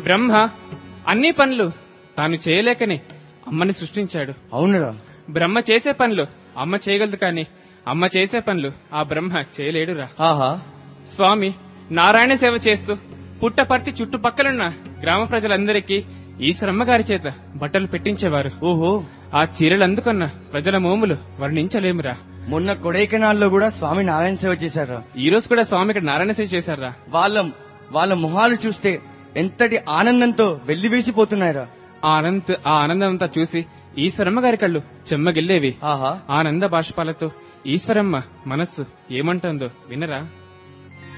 బ్రహ్మ అన్ని పనులు తాను చేయలేకనే అమ్మని సృష్టించాడు అవునురా బ్రహ్మ చేసే పనులు అమ్మ చేయగలదు కానీ అమ్మ చేసే పనులు ఆ బ్రహ్మ చేయలేడురా ఆహా స్వామి నారాయణ సేవ చేస్తూ పుట్టపర్తి చుట్టుపక్కలున్న గ్రామ ప్రజలందరికీ ఈశ్వరమ్మ గారి చేత బట్టలు పెట్టించేవారు ఓహో ఆ చీరలు అందుకున్న ప్రజల మోములు వర్ణించలేమురా మొన్న కొడైకెనాల్లో కూడా స్వామి నారాయణ సేవ చేశారా ఈ రోజు కూడా స్వామి ఇక్కడ నారాయణ సేవ చేశారా వాళ్ళ వాళ్ళ మొహాలు చూస్తే ఎంతటి ఆనందంతో వెల్లివేసిపోతున్నాయిరా ఆ ఆనంద్ ఆ ఆనందం అంతా చూసి ఈశ్వరమ్మ గారి కళ్ళు చెమ్మగిల్లేవి ఆహా ఆనంద బాష్పాలతో ఈశ్వరమ్మ మనస్సు ఏమంటుందో వినరా